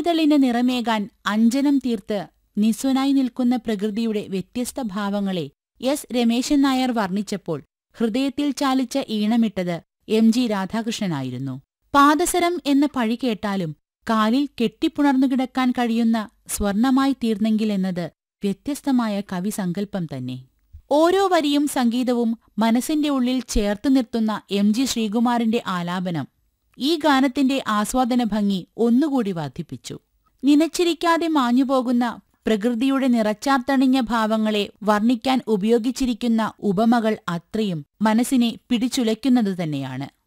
പൂവിതളിന് നിറമേകാൻ അഞ്ജനം തീർത്ത് നിസ്വനായി നിൽക്കുന്ന പ്രകൃതിയുടെ വ്യത്യസ്ത ഭാവങ്ങളെ എസ് രമേശൻ നായർ വർണ്ണിച്ചപ്പോൾ ഹൃദയത്തിൽ ചാലിച്ച ഈണമിട്ടത് എം ജി രാധാകൃഷ്ണനായിരുന്നു പാദസരം എന്ന പഴി കേട്ടാലും കാലിൽ കെട്ടിപ്പുണർന്നു കിടക്കാൻ കഴിയുന്ന സ്വർണമായി തീർന്നെങ്കിലെന്നത് വ്യത്യസ്തമായ കവിസങ്കല്പം തന്നെ ഓരോ വരിയും സംഗീതവും മനസ്സിന്റെ ഉള്ളിൽ ചേർത്തു നിർത്തുന്ന എം ജി ശ്രീകുമാറിന്റെ ആലാപനം ഈ ഗാനത്തിന്റെ ആസ്വാദന ഭംഗി ഒന്നുകൂടി വർദ്ധിപ്പിച്ചു നനച്ചിരിക്കാതെ മാഞ്ഞുപോകുന്ന പ്രകൃതിയുടെ നിറച്ചാർത്തണിഞ്ഞ ഭാവങ്ങളെ വർണ്ണിക്കാൻ ഉപയോഗിച്ചിരിക്കുന്ന ഉപമകൾ അത്രയും മനസ്സിനെ പിടിച്ചുലയ്ക്കുന്നതു തന്നെയാണ്